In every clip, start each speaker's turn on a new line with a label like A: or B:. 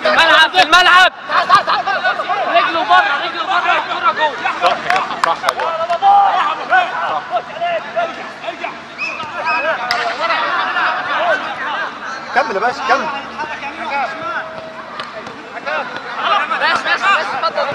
A: في الملعب في الملعب رجله بره رجله بره الكرة جوه
B: صح يا كابتن صح يا جماعة. كمل يا باشا كمل
A: بس بس بس اتفضل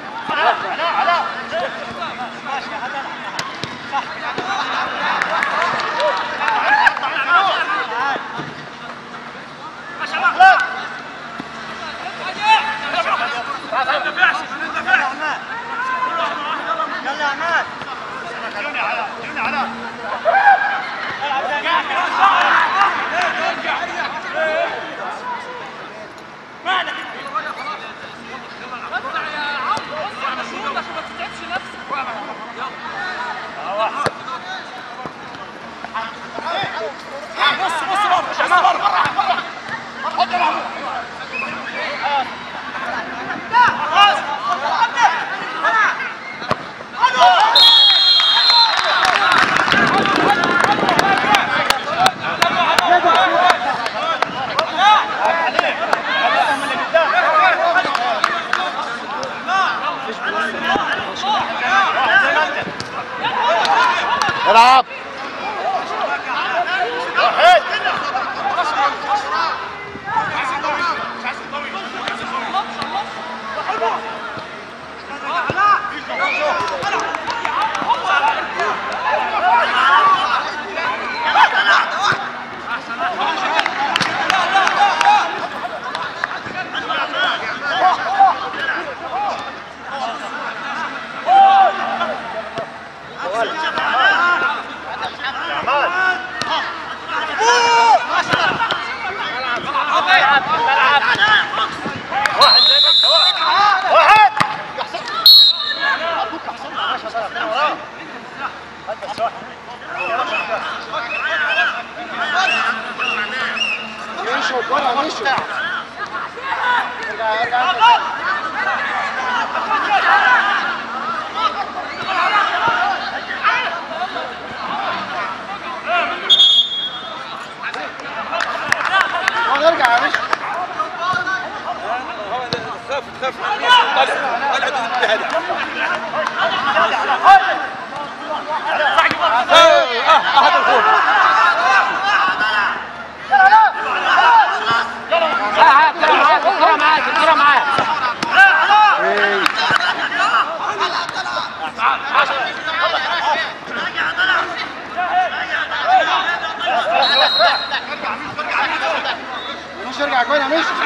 B: العب مشوا الكرة مشوا ارجع ارجع ارجع يا باشا
A: الكرة معاك الكرة معاك الكرة معاك
B: مش ارجع كويس يا مشي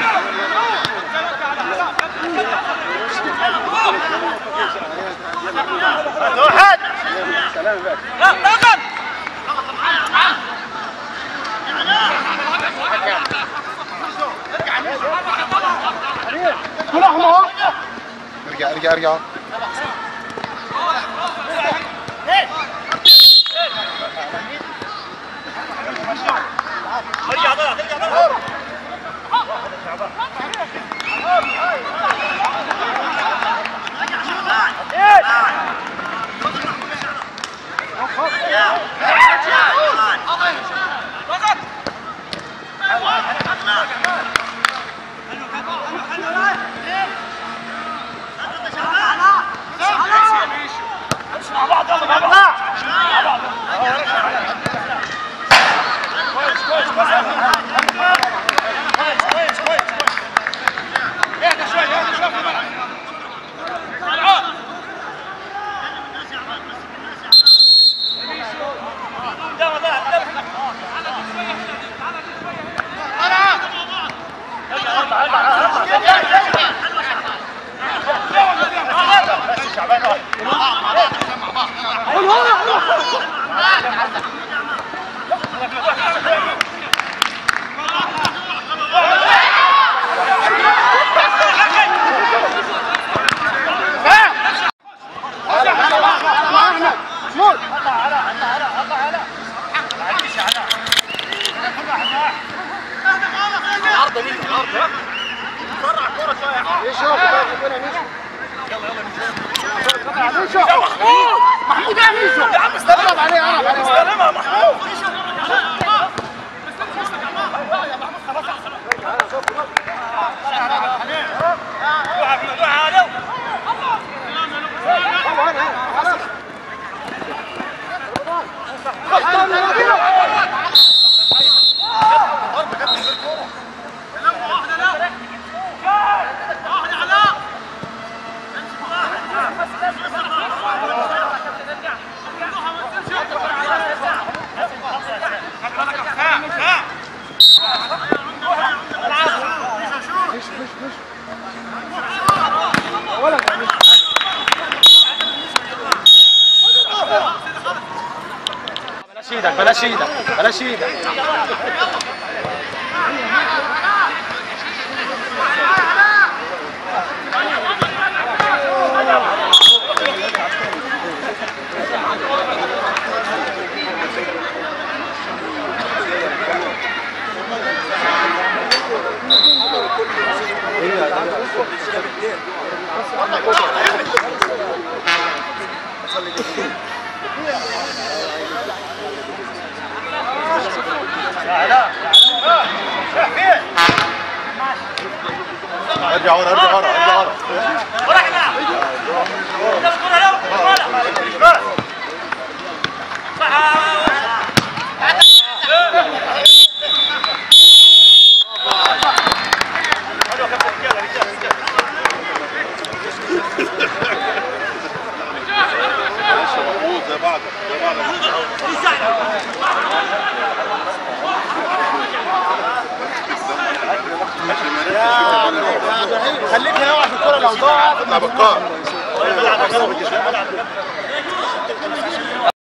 B: واحد سلام يا باشا كل احمر ارجع ارجع ارجع محمود يا ميشو يا عم استلم عليه انا عليه استلمها محمود
C: ايدك بلاش ايدك بلاش ايدك
B: ارجع ورا ارجع ورا ارجع ورا زي بعض زي بعض
C: خليك هنا واحد في الكوره لو ضاعت
B: اطلع بقاء